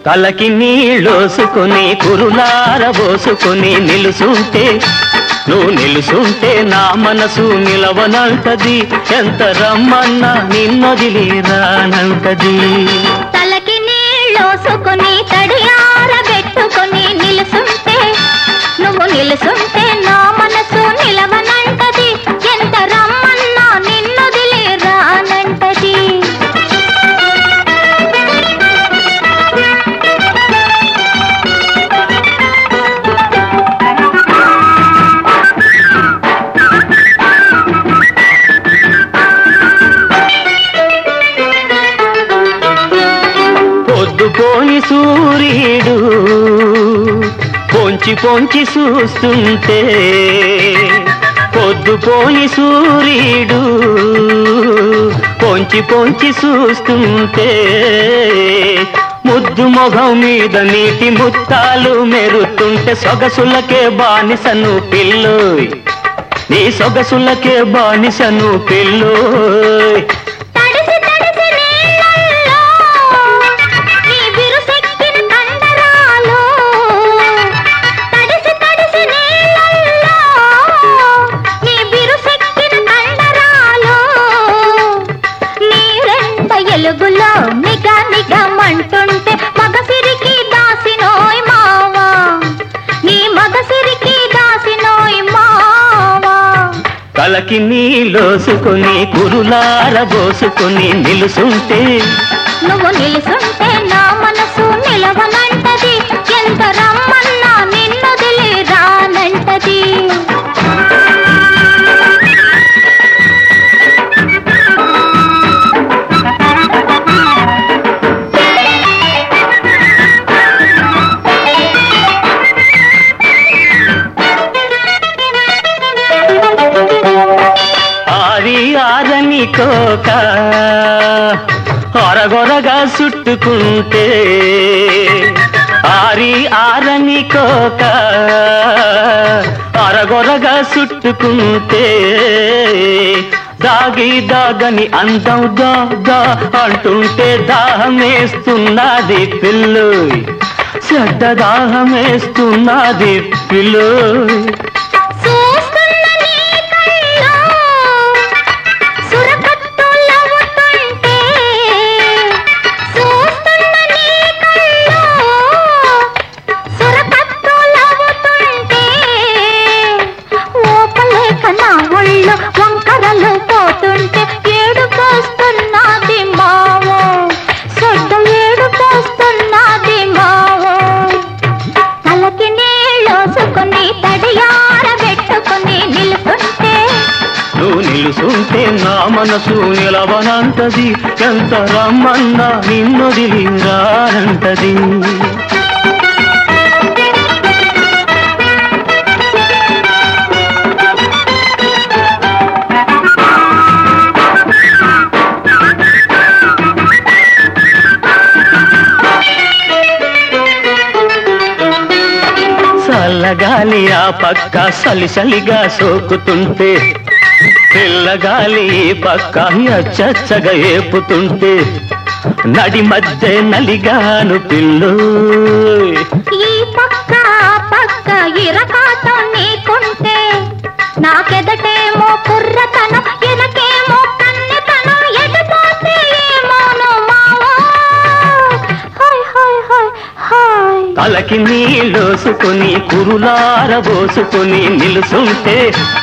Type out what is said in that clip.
తలకి నీళ్ళోసుకొని కురులారబోసుకొని నిలుసుంటే నువ్వు నిలుసుంటే నా మనసు నిలవనంటది ఎంత రమ్మన్నా నిన్నొదిలి రానంటది తలకి నీళ్ళోసుకొని తడియారబెట్టుకొని నిలుసుంటే నువ్వు నిలుసుంటే నా మనసు నిలవనంటది ఎంత రమ్మన్నా నిన్నొదిలి రానంటది పొద్దుపోని సూర్యుడు పొంచి పొంచి చూస్తుంటే పొద్దుపోని సూర్యుడు పొంచి పొంచి చూస్తుంటే ముద్దు మొగం మీద నీటి ముత్తాలు మెరుతుంటే సొగసులకే బానిసను పిల్లోయ్ నీ సొగసులకే బానిసను పిల్లోయ్ తడిసి తడిసి నీళ్ళల్లో నీ బిరుసెక్కిన కండరాలు తడిసి తడిసి నీళ్ళల్లో నీ బిరుసెక్కిన కండరాలు నీరెంత ఎలుగులో నిగ నిగమంటుంటే మగసిరికి దాసినోయ్ మావా నీ మగసిరికి దాసినోయ్ మావా తలకి నీలోసుకొని కురులారబోసుకొని నిలుసుంటే నువ్వు నిలుసుంటే నా మనసు నిలవనంటది ఎంత రమ్మన్నా నిన్నొదిలి రానంటది ఆరి ఆరని కోక అరగొరగా చుట్టుకుంటే ఆరి ఆరని కోక అరగొరగా చుట్టుకుంటే దాగి దాగని అందం దా దా అంటుంటే దాహమేస్తున్నది పిల్లు చెడ్డ దాహమేస్తున్నది పిల్లు చూస్తున్న నీ కళ్ళు సురకత్తులవుతుంటే చూస్తున్న నీ కళ్ళు సురకత్తులవుతుంటే ఓపలేక నా ఒళ్ళు వంకరలు పోతుంటే ఏడు పోస్తున్నది మావో సొడ్డ ఏడు పోస్తున్నది మావో తలకి నీళ్ళోసుకొని తడియారబెట్టుకొని నిలుతుంటే నువ్వు నిలుసుంటే నా మనసు నిలవనంటది ఎంత రమ్మన్నా నిన్నొదిలి రానంటది చల్లగాలి ఆ పక్క సలిసలిగా సోకుతుంటే పిల్లగాలి ఈ పక్క అచ్చచ్చగా ఏపుతుంటే నడి మధ్య నలిగాను పిల్లు ఈ పక్క ఆ పక్క ఇరకాతో నీకుంటే నాకెదటేమో కుర్రతనం ఎనకేమో కన్నెతనం ఎటుపోతే ఏమోను మావో హాయ్ హాయ్ హాయ్ హాయ్ తలకి నీళ్ళోసుకొని కురులారబోసుకొని నిలుసుంటే